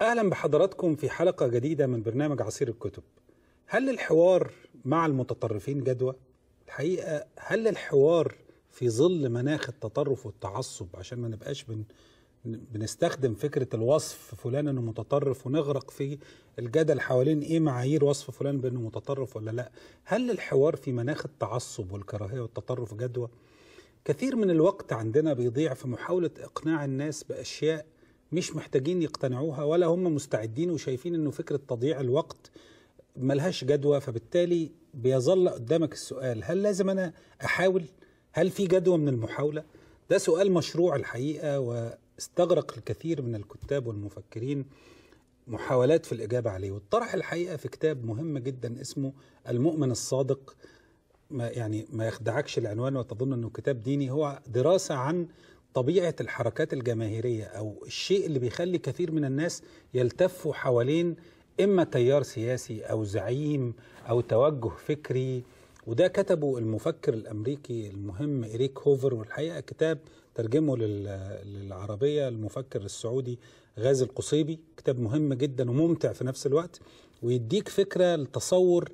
اهلا بحضراتكم في حلقه جديده من برنامج عصير الكتب. هل الحوار مع المتطرفين جدوى؟ الحقيقه هل الحوار في ظل مناخ التطرف والتعصب عشان ما نبقاش بن بنستخدم فكره الوصف فلان انه متطرف ونغرق في الجدل حوالين ايه معايير وصف فلان بانه متطرف ولا لا؟ هل الحوار في مناخ التعصب والكراهيه والتطرف جدوى؟ كثير من الوقت عندنا بيضيع في محاوله اقناع الناس باشياء مش محتاجين يقتنعوها ولا هم مستعدين وشايفين انه فكره تضييع الوقت ملهاش جدوى فبالتالي بيظل قدامك السؤال هل لازم انا احاول؟ هل في جدوى من المحاوله؟ ده سؤال مشروع الحقيقه واستغرق الكثير من الكتاب والمفكرين محاولات في الاجابه عليه واتطرح الحقيقه في كتاب مهم جدا اسمه المؤمن الصادق ما يعني ما يخدعكش العنوان وتظن انه كتاب ديني هو دراسه عن طبيعه الحركات الجماهيريه او الشيء اللي بيخلي كثير من الناس يلتفوا حوالين اما تيار سياسي او زعيم او توجه فكري وده كتبه المفكر الامريكي المهم اريك هوفر والحقيقه كتاب ترجمه للعربيه المفكر السعودي غازي القصيبي كتاب مهم جدا وممتع في نفس الوقت ويديك فكره لتصور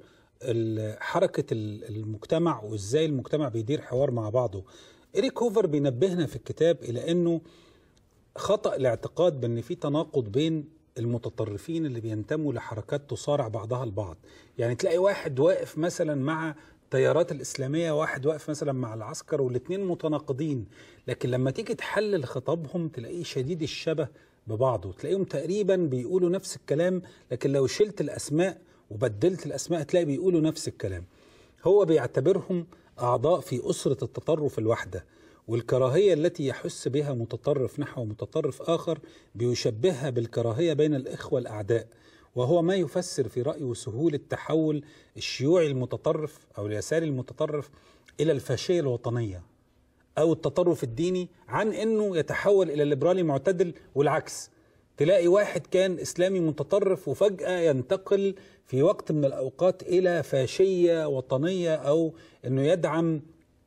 حركه المجتمع وازاي المجتمع بيدير حوار مع بعضه إريك هوفر بينبهنا في الكتاب إلى أنه خطأ الاعتقاد بأن في تناقض بين المتطرفين اللي بينتموا لحركات تصارع بعضها البعض يعني تلاقي واحد واقف مثلا مع التيارات الإسلامية واحد واقف مثلا مع العسكر والاثنين متناقضين لكن لما تيجي تحلل خطابهم تلاقيه شديد الشبه ببعضه تلاقيهم تقريبا بيقولوا نفس الكلام لكن لو شلت الأسماء وبدلت الأسماء تلاقي بيقولوا نفس الكلام هو بيعتبرهم أعضاء في أسرة التطرف الواحدة والكراهية التي يحس بها متطرف نحو متطرف آخر بيشبهها بالكراهية بين الإخوة الأعداء وهو ما يفسر في رأيه سهولة تحول الشيوعي المتطرف أو اليساري المتطرف إلى الفاشية الوطنية أو التطرف الديني عن أنه يتحول إلى الليبرالي معتدل والعكس تلاقي واحد كان إسلامي متطرف وفجأة ينتقل في وقت من الأوقات إلى فاشية وطنية أو أنه يدعم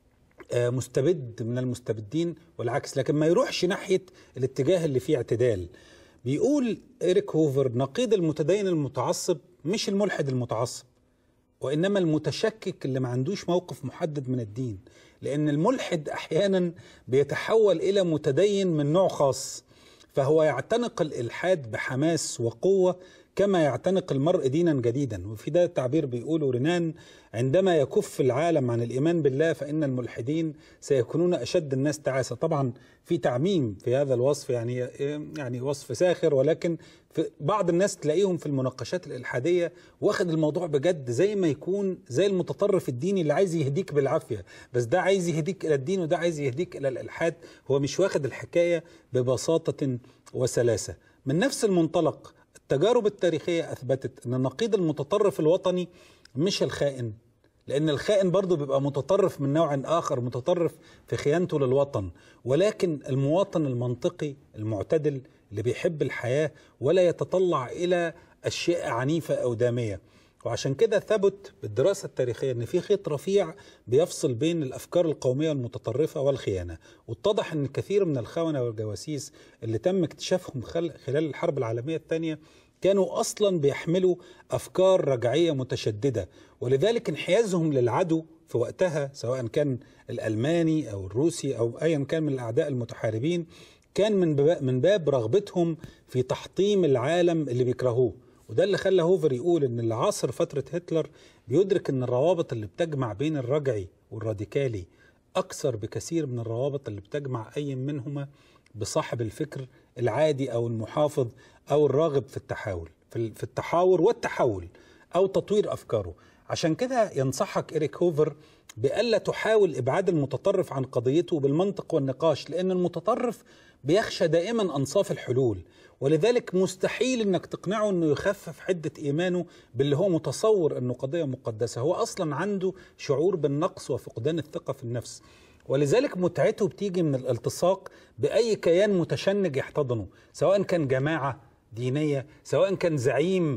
مستبد من المستبدين والعكس لكن ما يروحش ناحية الاتجاه اللي فيه اعتدال بيقول إريك هوفر نقيض المتدين المتعصب مش الملحد المتعصب وإنما المتشكك اللي ما عندوش موقف محدد من الدين لأن الملحد أحيانا بيتحول إلى متدين من نوع خاص فهو يعتنق الإلحاد بحماس وقوة كما يعتنق المرء دينا جديدا وفي ده التعبير بيقوله رينان عندما يكف العالم عن الإيمان بالله فإن الملحدين سيكونون أشد الناس تعاسة طبعا في تعميم في هذا الوصف يعني يعني وصف ساخر ولكن في بعض الناس تلاقيهم في المناقشات الإلحادية واخد الموضوع بجد زي ما يكون زي المتطرف الديني اللي عايز يهديك بالعافية بس ده عايز يهديك إلى الدين وده عايز يهديك إلى الإلحاد هو مش واخد الحكاية ببساطة وسلاسة من نفس المنطلق التجارب التاريخية أثبتت أن النقيض المتطرف الوطني مش الخائن لأن الخائن برضه بيبقى متطرف من نوع آخر متطرف في خيانته للوطن ولكن المواطن المنطقي المعتدل اللي بيحب الحياة ولا يتطلع إلى أشياء عنيفة أو دامية وعشان كده ثبت بالدراسة التاريخية أن في خيط رفيع بيفصل بين الأفكار القومية المتطرفة والخيانة واتضح أن كثير من الخونة والجواسيس اللي تم اكتشافهم خلال الحرب العالمية الثانية كانوا أصلا بيحملوا أفكار رجعية متشددة ولذلك انحيازهم للعدو في وقتها سواء كان الألماني أو الروسي أو أيا كان من الأعداء المتحاربين كان من باب, من باب رغبتهم في تحطيم العالم اللي بيكرهوه وده اللي خلى هوفر يقول ان اللي عاصر فتره هتلر بيدرك ان الروابط اللي بتجمع بين الرجعي والراديكالي اكثر بكثير من الروابط اللي بتجمع اي منهما بصاحب الفكر العادي او المحافظ او الراغب في التحاول في التحاور والتحول او تطوير افكاره عشان كده ينصحك إريك هوفر بألا تحاول إبعاد المتطرف عن قضيته بالمنطق والنقاش لأن المتطرف بيخشى دائما أنصاف الحلول ولذلك مستحيل أنك تقنعه أنه يخفف حدة إيمانه باللي هو متصور أنه قضية مقدسة هو أصلا عنده شعور بالنقص وفقدان الثقة في النفس ولذلك متعته بتيجي من الالتصاق بأي كيان متشنج يحتضنه سواء كان جماعة دينية سواء كان زعيم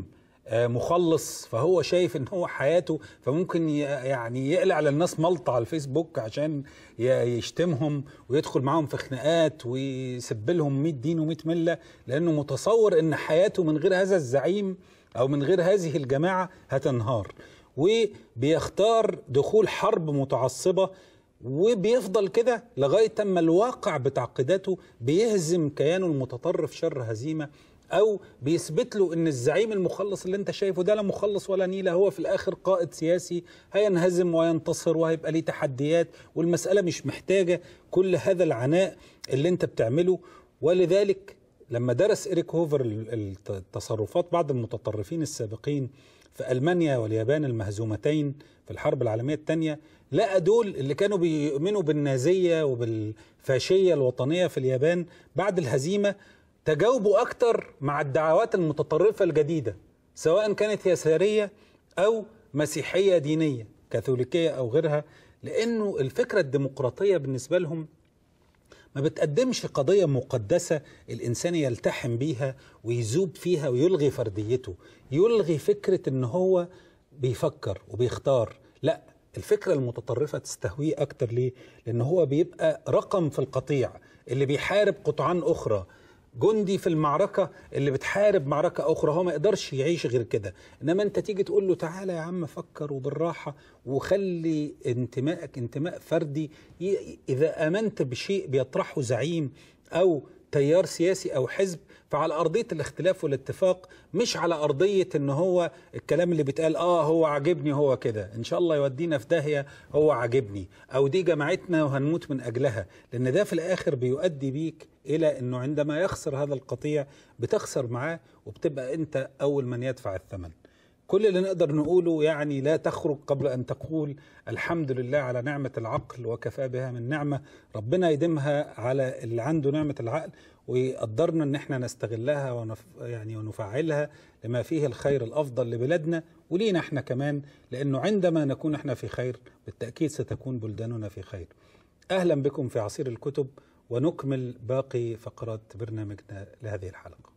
آه، مخلص فهو شايف ان هو حياته فممكن ي- يعني يقلع للناس ملطه على الفيسبوك عشان ي- يشتمهم ويدخل معاهم في خناقات ويسب لهم 100 دين و100 مله لانه متصور ان حياته من غير هذا الزعيم او من غير هذه الجماعه هتنهار وبيختار دخول حرب متعصبه وبيفضل كده لغايه اما الواقع بتعقيداته بيهزم كيانه المتطرف شر هزيمه او بيثبت له ان الزعيم المخلص اللي انت شايفه ده لا مخلص ولا نيله هو في الاخر قائد سياسي هينهزم وينتصر وهيبقى ليه تحديات والمساله مش محتاجه كل هذا العناء اللي انت بتعمله ولذلك لما درس إريك هوفر ال- الت- التصرفات بعض المتطرفين السابقين في ألمانيا واليابان المهزومتين في الحرب العالمية الثانية لقى دول اللي كانوا بيؤمنوا بالنازية وبالفاشية الوطنية في اليابان بعد الهزيمة تجاوبوا أكتر مع الدعوات المتطرفة الجديدة سواء كانت يسارية أو مسيحية دينية كاثوليكية أو غيرها لأنه الفكرة الديمقراطية بالنسبة لهم ما بتقدمش قضية مقدسة الإنسان يلتحم بيها ويذوب فيها ويلغي فرديته يلغي فكرة إن هو بيفكر وبيختار لا الفكرة المتطرفة تستهويه أكتر ليه؟ لأن هو بيبقى رقم في القطيع اللي بيحارب قطعان أخرى جندي في المعركة اللي بتحارب معركة أخرى هو ما يقدرش يعيش غير كده إنما أنت تيجي تقول له تعالى يا عم فكر وبالراحة وخلي انتمائك انتماء فردي ي- إذا آمنت بشيء بيطرحه زعيم أو تيار سياسي أو حزب فعلى أرضية الاختلاف والاتفاق مش على أرضية إن هو الكلام اللي بيتقال آه هو عاجبني هو كده إن شاء الله يودينا في داهية هو عاجبني أو دي جماعتنا وهنموت من أجلها لأن ده في الآخر بيؤدي بيك إلى أنه عندما يخسر هذا القطيع بتخسر معاه وبتبقى أنت أول من يدفع الثمن كل اللي نقدر نقوله يعني لا تخرج قبل أن تقول الحمد لله على نعمة العقل وكفى بها من نعمة ربنا يديمها على اللي عنده نعمة العقل ويقدرنا ان احنا نستغلها ونف يعني ونفعلها لما فيه الخير الافضل لبلادنا ولينا احنا كمان لانه عندما نكون احنا في خير بالتاكيد ستكون بلداننا في خير. اهلا بكم في عصير الكتب ونكمل باقي فقرات برنامجنا لهذه الحلقه.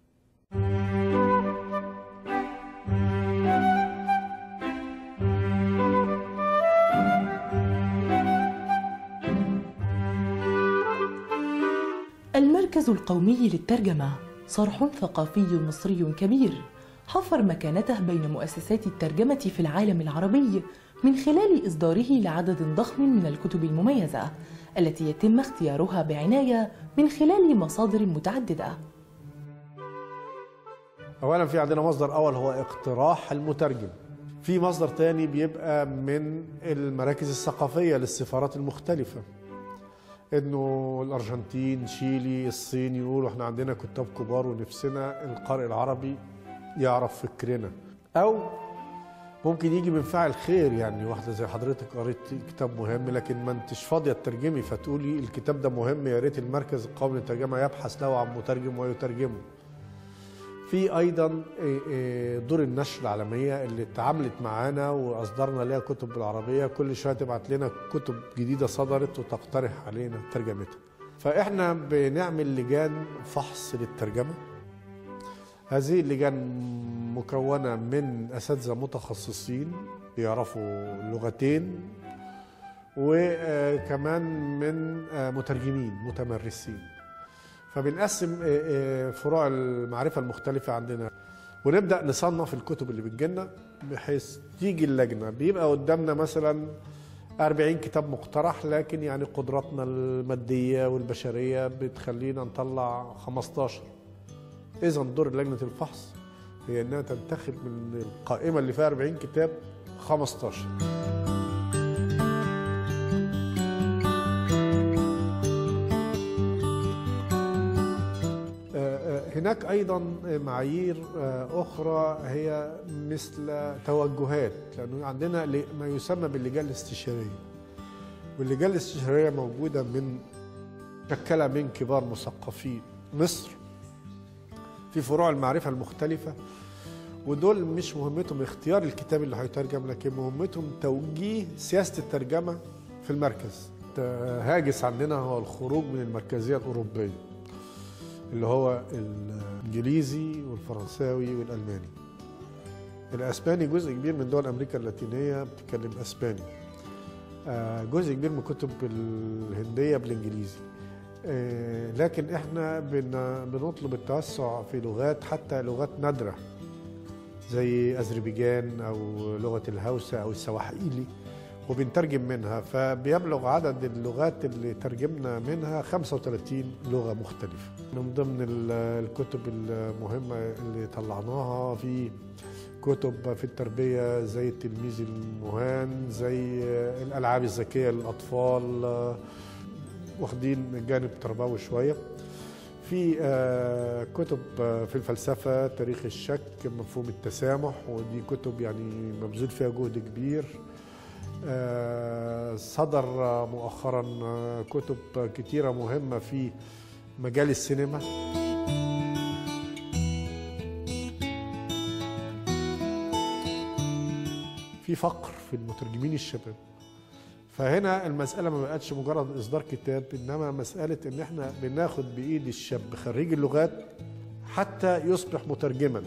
المركز القومي للترجمة صرح ثقافي مصري كبير حفر مكانته بين مؤسسات الترجمة في العالم العربي من خلال إصداره لعدد ضخم من الكتب المميزة التي يتم اختيارها بعناية من خلال مصادر متعددة اولا في عندنا مصدر اول هو اقتراح المترجم في مصدر تاني بيبقى من المراكز الثقافيه للسفارات المختلفه انه الارجنتين شيلي الصين يقولوا احنا عندنا كتاب كبار ونفسنا القارئ العربي يعرف فكرنا او ممكن يجي من فاعل خير يعني واحده زي حضرتك قريت كتاب مهم لكن ما انتش فاضيه تترجمي فتقولي الكتاب ده مهم يا ريت المركز القومي للترجمه يبحث له عن مترجم ويترجمه في ايضا إيه إيه دور النشر العالميه اللي اتعاملت معانا واصدرنا لها كتب بالعربيه كل شويه تبعت لنا كتب جديده صدرت وتقترح علينا ترجمتها فاحنا بنعمل لجان فحص للترجمه هذه اللجان مكونه من اساتذه متخصصين بيعرفوا اللغتين وكمان من مترجمين متمرسين فبنقسم فروع المعرفة المختلفة عندنا ونبدأ نصنف الكتب اللي بتجيلنا بحيث تيجي اللجنة بيبقى قدامنا مثلا 40 كتاب مقترح لكن يعني قدراتنا المادية والبشرية بتخلينا نطلع 15 إذا دور لجنة الفحص هي إنها تنتخب من القائمة اللي فيها 40 كتاب 15 هناك ايضا معايير اخرى هي مثل توجهات لانه عندنا ما يسمى باللجان الاستشاريه واللجان الاستشاريه موجوده من مشكله من كبار مثقفي مصر في فروع المعرفه المختلفه ودول مش مهمتهم اختيار الكتاب اللي هيترجم لكن مهمتهم توجيه سياسه الترجمه في المركز هاجس عندنا هو الخروج من المركزيه الاوروبيه اللي هو الانجليزي والفرنساوي والالماني الاسباني جزء كبير من دول امريكا اللاتينيه بتتكلم اسباني آه، جزء كبير من الكتب الهنديه بالانجليزي آه، لكن احنا بن- بنطلب التوسع في لغات حتى لغات نادره زي اذربيجان او لغه الهوسه او السواحيلي وبنترجم منها فبيبلغ عدد اللغات اللي ترجمنا منها 35 لغه مختلفه من ضمن ال- الكتب المهمه اللي طلعناها في كتب في التربيه زي التلميذ المهان زي الالعاب الذكيه للاطفال واخدين الجانب التربوي شويه في آه، كتب آه، في الفلسفة تاريخ الشك مفهوم التسامح ودي كتب يعني مبذول فيها جهد كبير آه، صدر آه، مؤخرا آه، كتب كتيرة مهمة في مجال السينما في فقر في المترجمين الشباب فهنا المسألة ما بقتش مجرد إصدار كتاب إنما مسألة إن إحنا بناخد بإيد الشاب خريج اللغات حتى يصبح مترجما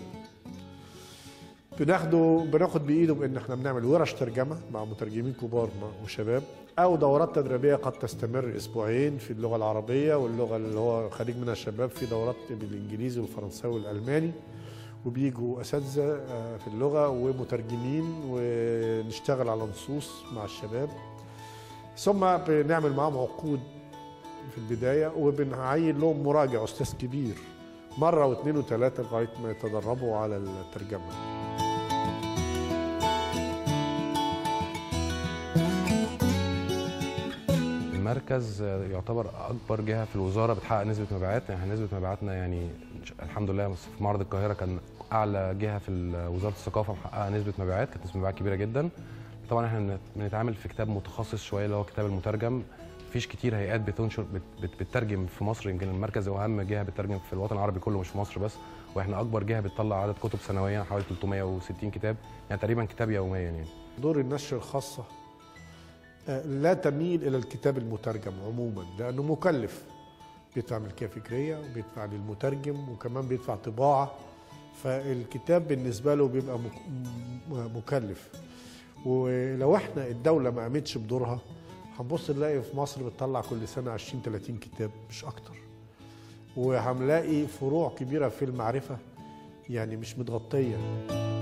بناخده بناخد بإيده بإن إحنا بنعمل ورش ترجمة مع مترجمين كبار وشباب أو دورات تدريبية قد تستمر أسبوعين في اللغة العربية واللغة اللي هو خريج منها شباب في دورات بالإنجليزي والفرنساوي والألماني وبيجوا اساتذه آه، في اللغه ومترجمين ونشتغل على نصوص مع الشباب ثم بنعمل معاهم عقود في البدايه وبنعين لهم مراجع استاذ كبير مره واثنين وثلاثه لغايه ما يتدربوا على الترجمه المركز يعتبر اكبر جهه في الوزاره بتحقق نسبه مبيعات يعني نسبه مبيعاتنا يعني الحمد لله في معرض القاهره كان اعلى جهه في وزاره الثقافه محققه نسبه مبيعات كانت نسبه مبيعات كبيره جدا طبعا احنا بنت- بنتعامل في كتاب متخصص شويه اللي هو كتاب المترجم مفيش كتير هيئات بتنشر بت بت بتترجم في مصر يمكن المركز هو اهم جهه بتترجم في الوطن العربي كله مش في مصر بس واحنا اكبر جهه بتطلع عدد كتب سنويا حوالي 360 كتاب يعني تقريبا كتاب يوميا يعني دور النشر الخاصه آه، لا تميل الى الكتاب المترجم عموما لانه مكلف بيدفع ملكيه فكريه وبيدفع للمترجم وكمان بيدفع طباعه فالكتاب بالنسبه له بيبقى مك- م- مكلف ولو احنا الدوله ما قامتش بدورها هنبص نلاقي في مصر بتطلع كل سنه 20 30 كتاب مش اكتر وهنلاقي فروع كبيره في المعرفه يعني مش متغطيه